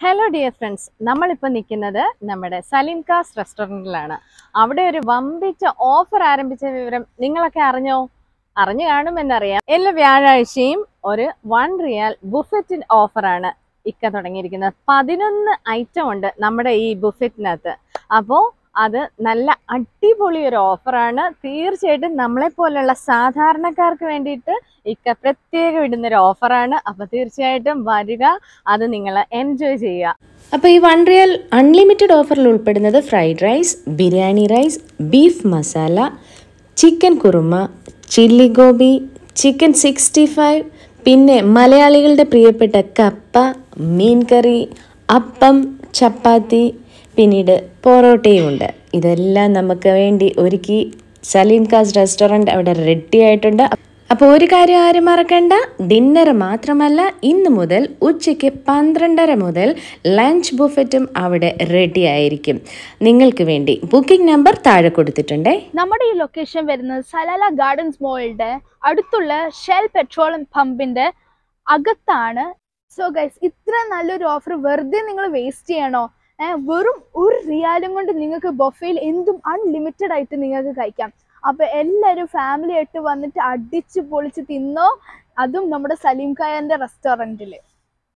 hello dear friends നമ്മളിപ്പോൾ നിൽക്കുന്നത് നമ്മുടെ സലീം കാസ് റെസ്റ്റോറൻറ്റിലാണ് അവിടെ ഒരു വമ്പിച്ച ഓഫർ ആരംഭിച്ച വിവരം നിങ്ങളൊക്കെ അറിഞ്ഞോ അറിഞ്ഞു കാണുമെന്നറിയാം എല്ലാ വ്യാഴാഴ്ചയും ഒരു വൺ റിയാൽ ബുഫറ്റ് ഓഫറാണ് ഇക്ക തുടങ്ങിയിരിക്കുന്നത് പതിനൊന്ന് ഐറ്റം ഉണ്ട് നമ്മുടെ ഈ ബുഫറ്റിനകത്ത് അപ്പോൾ അത് നല്ല അടിപൊളി ഒരു ഓഫറാണ് തീർച്ചയായിട്ടും നമ്മളെ പോലുള്ള സാധാരണക്കാർക്ക് വേണ്ടിയിട്ട് ഇക്ക പ്രത്യേകം ഇടുന്ന ഒരു ഓഫറാണ് അപ്പോൾ തീർച്ചയായിട്ടും വരിക അത് നിങ്ങൾ എൻജോയ് ചെയ്യുക അപ്പോൾ ഈ വൺ റിയൽ അൺലിമിറ്റഡ് ഓഫറിൽ ഉൾപ്പെടുന്നത് fried rice biryani rice beef masala chicken kurma chilli gobi chicken sixty five പിന്നെ മലയാളികളുടെ പ്രിയപ്പെട്ട കപ്പ മീൻ കറി അപ്പം ചപ്പാത്തി പിന്നീട് പൊറോട്ടയും ഉണ്ട് ഇതെല്ലാം നമുക്ക് വേണ്ടി ഒരുക്കി സലീം കാസ് റെസ്റ്റോറൻറ്റ് അവിടെ റെഡി ആയിട്ടുണ്ട് അപ്പോൾ ഒരു കാര്യം ആരും മറക്കണ്ട ഡിന്നർ മാത്രമല്ല ഇന്ന് മുതൽ ഉച്ചയ്ക്ക് പന്ത്രണ്ടര മുതൽ ലഞ്ച് ബുഫറ്റും അവിടെ റെഡി ആയിരിക്കും നിങ്ങൾക്ക് വേണ്ടി ബുക്കിംഗ് നമ്പർ താഴെ കൊടുത്തിട്ടുണ്ടേ നമ്മുടെ ഈ ലൊക്കേഷൻ വരുന്നത് സലാല ഗാർഡൻസ് മോളിന്റെ അടുത്തുള്ള ഷെൽ പെട്രോളിയം പമ്പിന്റെ അകത്താണ് സോ ഗൈസ് ഇത്ര നല്ലൊരു ഓഫർ വെറുതെ നിങ്ങൾ വേസ്റ്റ് ചെയ്യണോ ഏഹ് വെറും ഒരു റിയാലും കൊണ്ട് നിങ്ങൾക്ക് ബൊഫയിൽ എന്തും അൺലിമിറ്റഡ് ആയിട്ട് നിങ്ങൾക്ക് കഴിക്കാം അപ്പൊ എല്ലാവരും ഫാമിലി ആയിട്ട് വന്നിട്ട് അടിച്ച് പൊളിച്ച് തിന്നോ അതും നമ്മുടെ സലീം ഖായന്റെ റെസ്റ്റോറൻറ്റിൽ